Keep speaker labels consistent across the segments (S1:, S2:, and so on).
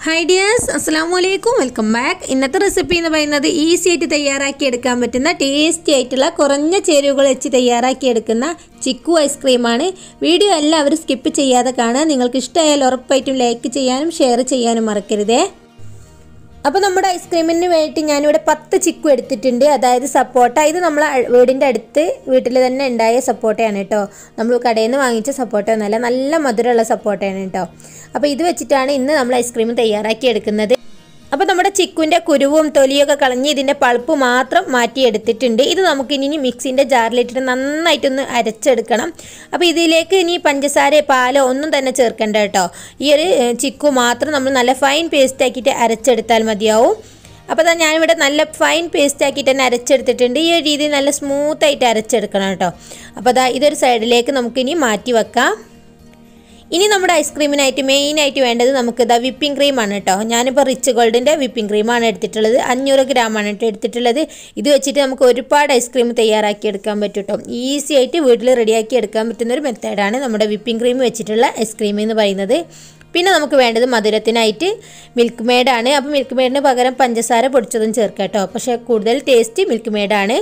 S1: hi dears അസ്സാം വലൈക്കും welcome back ഇന്നത്തെ റെസിപ്പി എന്ന് പറയുന്നത് ഈസി ആയിട്ട് തയ്യാറാക്കി എടുക്കാൻ പറ്റുന്ന ടേസ്റ്റി ആയിട്ടുള്ള കുറഞ്ഞ ചേരുവകൾ വെച്ച് തയ്യാറാക്കി എടുക്കുന്ന ചിക്കു ഐസ്ക്രീമാണ് വീഡിയോ എല്ലാവരും സ്കിപ്പ് ചെയ്യാതെ കാണുക നിങ്ങൾക്ക് ഇഷ്ടമായാൽ ഉറപ്പായിട്ടും ലൈക്ക് ചെയ്യാനും ഷെയർ ചെയ്യാനും മറക്കരുതേ അപ്പോൾ നമ്മുടെ ഐസ്ക്രീമിന് വേണ്ടിയിട്ട് ഞാനിവിടെ പത്ത് ചിക്കു എടുത്തിട്ടുണ്ട് അതായത് സപ്പോട്ട ഇത് നമ്മളെ അ- വീടിൻ്റെ അടുത്ത് വീട്ടിൽ തന്നെ ഉണ്ടായ സപ്പോട്ടയാണ് കേട്ടോ നമ്മൾ കടയിൽ നിന്ന് വാങ്ങിച്ച സപ്പോട്ട ഒന്നല്ല നല്ല മധുരമുള്ള സപ്പോട്ടയാണ് കേട്ടോ അപ്പോൾ ഇത് വെച്ചിട്ടാണ് ഇന്ന് നമ്മൾ ഐസ്ക്രീം തയ്യാറാക്കി എടുക്കുന്നത് അപ്പോൾ നമ്മുടെ ചിക്കുവിൻ്റെ കുരുവും തൊലിയൊക്കെ കളഞ്ഞ് ഇതിൻ്റെ പൾപ്പ് മാത്രം മാറ്റി എടുത്തിട്ടുണ്ട് ഇത് നമുക്ക് ഇനി മിക്സിൻ്റെ ജാറിലിട്ടിട്ട് നന്നായിട്ടൊന്ന് അരച്ചെടുക്കണം അപ്പോൾ ഇതിലേക്ക് ഇനി പഞ്ചസാര പാലോ ഒന്നും തന്നെ ചേർക്കണ്ട കേട്ടോ ഈ ഒരു ഏഹ്, ചിക്കു മാത്രം നമ്മൾ നല്ല ഫൈൻ പേസ്റ്റ് ആക്കിയിട്ട് അരച്ചെടുത്താൽ മതിയാവും അപ്പോൾ അതാ ഞാനിവിടെ നല്ല ഫൈൻ പേസ്റ്റ് ആക്കിയിട്ട് തന്നെ അരച്ചെടുത്തിട്ടുണ്ട് ഈ ഒരു രീതിയിൽ നല്ല സ്മൂത്തായിട്ട് അരച്ചെടുക്കണം കേട്ടോ അപ്പോൾ അതാ ഇതൊരു സൈഡിലേക്ക് നമുക്കിനി മാറ്റി വെക്കാം ഇനി നമ്മുടെ ഐസ്ക്രീമിനായിട്ട് മെയിനായിട്ട് വേണ്ടത് നമുക്ക് ഇതാ വിപ്പിംഗ് ക്രീമാണ് കേട്ടോ ഞാനിപ്പോൾ റിച്ച് ഗോൾഡിൻ്റെ വിപ്പിംഗ് ക്രീമാണ് എടുത്തിട്ടുള്ളത് അഞ്ഞൂറ് ഗ്രാമാണ് കേട്ടോ എടുത്തിട്ടുള്ളത് ഇത് വെച്ചിട്ട് നമുക്ക് ഒരുപാട് ഐസ്ക്രീം തയ്യാറാക്കി എടുക്കാൻ പറ്റും കേട്ടോ ഈസി ആയിട്ട് വീട്ടിൽ റെഡിയാക്കി എടുക്കാൻ പറ്റുന്ന ഒരു മെത്തേഡാണ് നമ്മുടെ വിപ്പിംഗ് ക്രീം വെച്ചിട്ടുള്ള ഐസ്ക്രീം എന്ന് പറയുന്നത് പിന്നെ നമുക്ക് വേണ്ടത് മധുരത്തിനായിട്ട് മിൽക്ക് മെയ്ഡാണ് അപ്പോൾ മിൽക്ക് മെയ്ഡിന് പകരം പഞ്ചസാര പൊടിച്ചതും ചേർക്കാം കേട്ടോ പക്ഷേ കൂടുതൽ ടേസ്റ്റ് മിൽക്ക് മെയ്ഡാണ്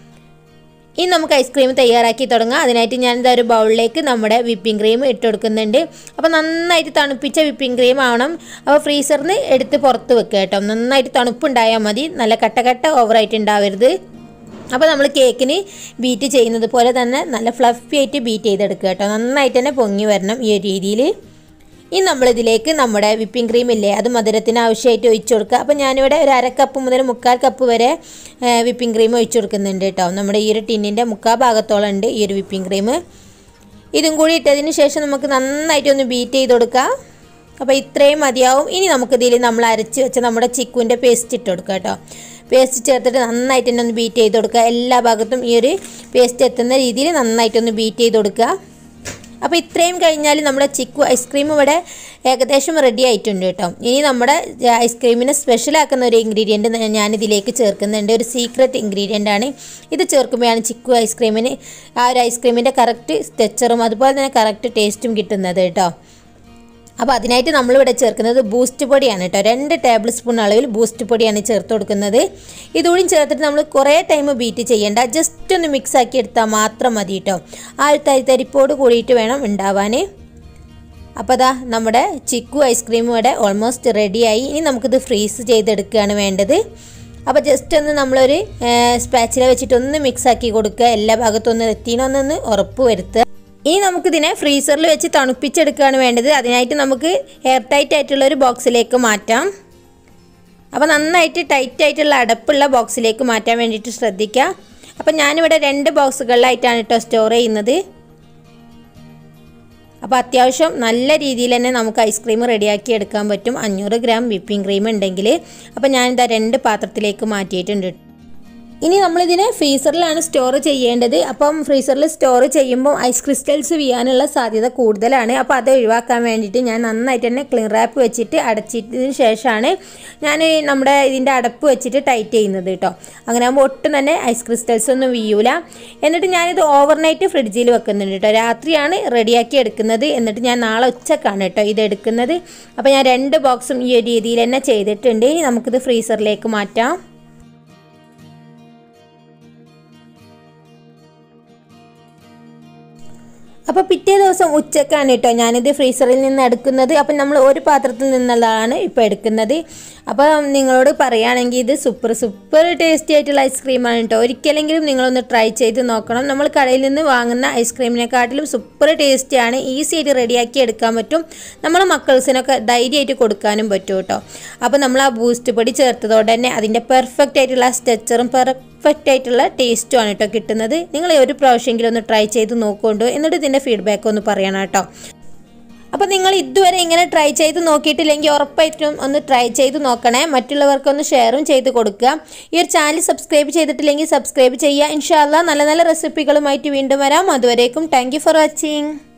S1: ഇനി നമുക്ക് ഐസ്ക്രീം തയ്യാറാക്കി തുടങ്ങാം അതിനായിട്ട് ഞാനിതാ ഒരു ബൗളിലേക്ക് നമ്മുടെ വിപ്പിംഗ് ക്രീം ഇട്ട് കൊടുക്കുന്നുണ്ട് അപ്പോൾ നന്നായിട്ട് തണുപ്പിച്ച വിപ്പിംഗ് ക്രീം ആവണം അപ്പോൾ ഫ്രീസറിൽ നിന്ന് എടുത്ത് പുറത്ത് വെക്കുക കേട്ടോ നന്നായിട്ട് തണുപ്പുണ്ടായാൽ മതി നല്ല കട്ട കട്ട ഓവറായിട്ട് ഉണ്ടാവരുത് അപ്പോൾ നമ്മൾ കേക്കിന് ബീറ്റ് ചെയ്യുന്നത് പോലെ തന്നെ നല്ല ഫ്ലഫി ആയിട്ട് ബീറ്റ് ചെയ്തെടുക്കുക കേട്ടോ നന്നായിട്ട് തന്നെ പൊങ്ങി വരണം ഈ ഒരു രീതിയിൽ ഇനി നമ്മളിതിലേക്ക് നമ്മുടെ വിപ്പിംഗ് ക്രീം ഇല്ലേ അത് മധുരത്തിന് ആവശ്യമായിട്ട് ഒഴിച്ചു കൊടുക്കുക അപ്പോൾ ഞാനിവിടെ ഒരു അര കപ്പ് മുതൽ മുക്കാൽ കപ്പ് വരെ വിപ്പിംഗ് ക്രീം ഒഴിച്ചു കൊടുക്കുന്നുണ്ട് കേട്ടോ നമ്മുടെ ഈ ഒരു ടിന്നിൻ്റെ മുക്കാൽ ഭാഗത്തോളം ഉണ്ട് ഈ ഒരു വിപ്പിംഗ് ക്രീം ഇതും കൂടി ഇട്ടതിന് ശേഷം നമുക്ക് നന്നായിട്ടൊന്ന് ബീറ്റ് ചെയ്ത് കൊടുക്കാം അപ്പോൾ ഇത്രയും മതിയാവും ഇനി നമുക്കിതിൽ നമ്മൾ അരച്ച് വെച്ച നമ്മുടെ ചിക്കുവിൻ്റെ പേസ്റ്റ് ഇട്ട് കൊടുക്കുക കേട്ടോ പേസ്റ്റ് ചേർത്തിട്ട് നന്നായിട്ട് തന്നെ ഒന്ന് ബീറ്റ് ചെയ്ത് കൊടുക്കുക എല്ലാ ഭാഗത്തും ഈ ഒരു പേസ്റ്റ് എത്തുന്ന രീതിയിൽ നന്നായിട്ടൊന്ന് ബീറ്റ് ചെയ്ത് കൊടുക്കുക അപ്പോൾ ഇത്രയും കഴിഞ്ഞാൽ നമ്മുടെ ചിക്കു ഐസ്ക്രീം ഇവിടെ ഏകദേശം റെഡി ആയിട്ടുണ്ട് കേട്ടോ ഇനി നമ്മുടെ ഐസ്ക്രീമിനെ സ്പെഷ്യലാക്കുന്ന ഒരു ഇൻഗ്രീഡിയൻറ്റ് ഞാനിതിലേക്ക് ചേർക്കുന്നുണ്ട് ഒരു സീക്രട്ട് ഇൻഗ്രീഡിയൻ്റ് ആണ് ഇത് ചേർക്കുമ്പോഴാണ് ചിക്കു ഐസ്ക്രീമിന് ആ ഒരു ഐസ്ക്രീമിൻ്റെ കറക്റ്റ് ടെക്സ്ചറും അതുപോലെ തന്നെ കറക്റ്റ് ടേസ്റ്റും കിട്ടുന്നത് കേട്ടോ അപ്പോൾ അതിനായിട്ട് നമ്മളിവിടെ ചേർക്കുന്നത് ബൂസ്റ്റ് പൊടിയാണ് കേട്ടോ രണ്ട് ടേബിൾ സ്പൂൺ അളവിൽ ബൂസ്റ്റ് പൊടിയാണ് ചേർത്ത് കൊടുക്കുന്നത് ഇതുകൂടി ചേർത്തിട്ട് നമ്മൾ കുറേ ടൈം ബീറ്റ് ചെയ്യേണ്ട ജസ്റ്റ് ഒന്ന് മിക്സ് ആക്കി എടുത്താൽ മാത്രം മതി കേട്ടോ ആ ഒരു തരി തരിപ്പോട് കൂടിയിട്ട് വേണം ഉണ്ടാവാൻ അപ്പോൾ അതാ നമ്മുടെ ചിക്കു ഐസ്ക്രീം ഇവിടെ ഓൾമോസ്റ്റ് റെഡിയായി ഇനി നമുക്കിത് ഫ്രീസ് ചെയ്തെടുക്കുകയാണ് വേണ്ടത് അപ്പോൾ ജസ്റ്റ് ഒന്ന് നമ്മളൊരു സ്പാച്ചില വെച്ചിട്ട് ഒന്ന് മിക്സ് ആക്കി കൊടുക്കുക എല്ലാ ഭാഗത്തും ഒന്ന് എത്തിനൊന്നൊന്ന് ഉറപ്പ് വരുത്തുക ഇനി നമുക്കിതിനെ ഫ്രീസറിൽ വെച്ച് തണുപ്പിച്ചെടുക്കുകയാണ് വേണ്ടത് അതിനായിട്ട് നമുക്ക് എയർ ടൈറ്റ് ആയിട്ടുള്ള ഒരു ബോക്സിലേക്ക് മാറ്റാം അപ്പോൾ നന്നായിട്ട് ടൈറ്റ് ആയിട്ടുള്ള അടപ്പുള്ള ബോക്സിലേക്ക് മാറ്റാൻ വേണ്ടിയിട്ട് ശ്രദ്ധിക്കുക അപ്പോൾ ഞാനിവിടെ രണ്ട് ബോക്സുകളിലായിട്ടാണ് കേട്ടോ സ്റ്റോർ ചെയ്യുന്നത് അപ്പോൾ അത്യാവശ്യം നല്ല രീതിയിൽ തന്നെ നമുക്ക് ഐസ്ക്രീം റെഡിയാക്കി എടുക്കാൻ പറ്റും അഞ്ഞൂറ് ഗ്രാം വിപ്പിംഗ് ക്രീം ഉണ്ടെങ്കിൽ അപ്പോൾ ഞാനിതാ രണ്ട് പാത്രത്തിലേക്ക് മാറ്റിയിട്ടുണ്ട് ഇനി നമ്മളിതിനെ ഫ്രീസറിലാണ് സ്റ്റോർ ചെയ്യേണ്ടത് അപ്പം ഫ്രീസറിൽ സ്റ്റോർ ചെയ്യുമ്പോൾ ഐസ് ക്രിസ്റ്റൽസ് വീഴാനുള്ള സാധ്യത കൂടുതലാണ് അപ്പോൾ അത് ഒഴിവാക്കാൻ വേണ്ടിയിട്ട് ഞാൻ നന്നായിട്ട് തന്നെ ക്ലീൻ റാപ്പ് വെച്ചിട്ട് അടച്ചിട്ടതിന് ശേഷമാണ് ഞാൻ ഈ നമ്മുടെ ഇതിൻ്റെ അടപ്പ് വെച്ചിട്ട് ടൈറ്റ് ചെയ്യുന്നത് കേട്ടോ അങ്ങനെ ആകുമ്പോൾ ഒട്ടും തന്നെ ഐസ് ക്രിസ്റ്റൽസ് ഒന്നും വീയൂല എന്നിട്ട് ഞാനിത് ഓവർനൈറ്റ് ഫ്രിഡ്ജിൽ വെക്കുന്നുണ്ട് കേട്ടോ രാത്രിയാണ് റെഡിയാക്കി എടുക്കുന്നത് എന്നിട്ട് ഞാൻ നാളെ ഉച്ചക്കാണ് കേട്ടോ ഇത് എടുക്കുന്നത് അപ്പോൾ ഞാൻ രണ്ട് ബോക്സും ഈ ഒരു രീതിയിൽ തന്നെ ചെയ്തിട്ടുണ്ട് ഇനി നമുക്കിത് ഫ്രീസറിലേക്ക് മാറ്റാം അപ്പോൾ പിറ്റേ ദിവസം ഉച്ചക്കാണ് കേട്ടോ ഞാനിത് ഫ്രീസറിൽ നിന്ന് എടുക്കുന്നത് അപ്പം നമ്മൾ ഒരു പാത്രത്തിൽ നിന്നുള്ളതാണ് ഇപ്പോൾ എടുക്കുന്നത് അപ്പോൾ നിങ്ങളോട് പറയുകയാണെങ്കിൽ ഇത് സൂപ്പർ സൂപ്പർ ടേസ്റ്റി ആയിട്ടുള്ള ഐസ്ക്രീമാണ് കേട്ടോ ഒരിക്കലെങ്കിലും നിങ്ങളൊന്ന് ട്രൈ ചെയ്ത് നോക്കണം നമ്മൾ കടയിൽ നിന്ന് വാങ്ങുന്ന ഐസ്ക്രീമിനെക്കാട്ടിലും സൂപ്പർ ടേസ്റ്റിയാണ് ഈസി ആയിട്ട് റെഡിയാക്കി എടുക്കാൻ പറ്റും നമ്മൾ മക്കൾസിനൊക്കെ ധൈര്യമായിട്ട് കൊടുക്കാനും പറ്റും കേട്ടോ അപ്പോൾ നമ്മൾ ആ ബൂസ്റ്റ് പൊടി ചേർത്തതോടെ തന്നെ അതിൻ്റെ പെർഫെക്റ്റ് ആയിട്ടുള്ള സ്ട്രക്ചറും പെർഫെക്റ്റ് ആയിട്ടുള്ള ടേസ്റ്റും ആണ് കേട്ടോ കിട്ടുന്നത് നിങ്ങൾ ഒരു പ്രാവശ്യമെങ്കിലും ഒന്ന് ട്രൈ ചെയ്ത് നോക്കുകൊണ്ടു എന്നിട്ട് ഇതിൻ്റെ ഫീഡ്ബാക്ക് ഒന്ന് പറയണം കേട്ടോ അപ്പോൾ നിങ്ങൾ ഇതുവരെ ഇങ്ങനെ ട്രൈ ചെയ്ത് നോക്കിയിട്ടില്ലെങ്കിൽ ഉറപ്പായിട്ടും ഒന്ന് ട്രൈ ചെയ്ത് നോക്കണേ മറ്റുള്ളവർക്കൊന്ന് ഷെയറും ചെയ്ത് കൊടുക്കുക ഈ ഒരു ചാനൽ സബ്സ്ക്രൈബ് ചെയ്തിട്ടില്ലെങ്കിൽ സബ്സ്ക്രൈബ് ചെയ്യുക ഇൻഷാല്ല നല്ല നല്ല റെസിപ്പികളുമായിട്ട് വീണ്ടും വരാം അതുവരേക്കും താങ്ക് ഫോർ വാച്ചിങ്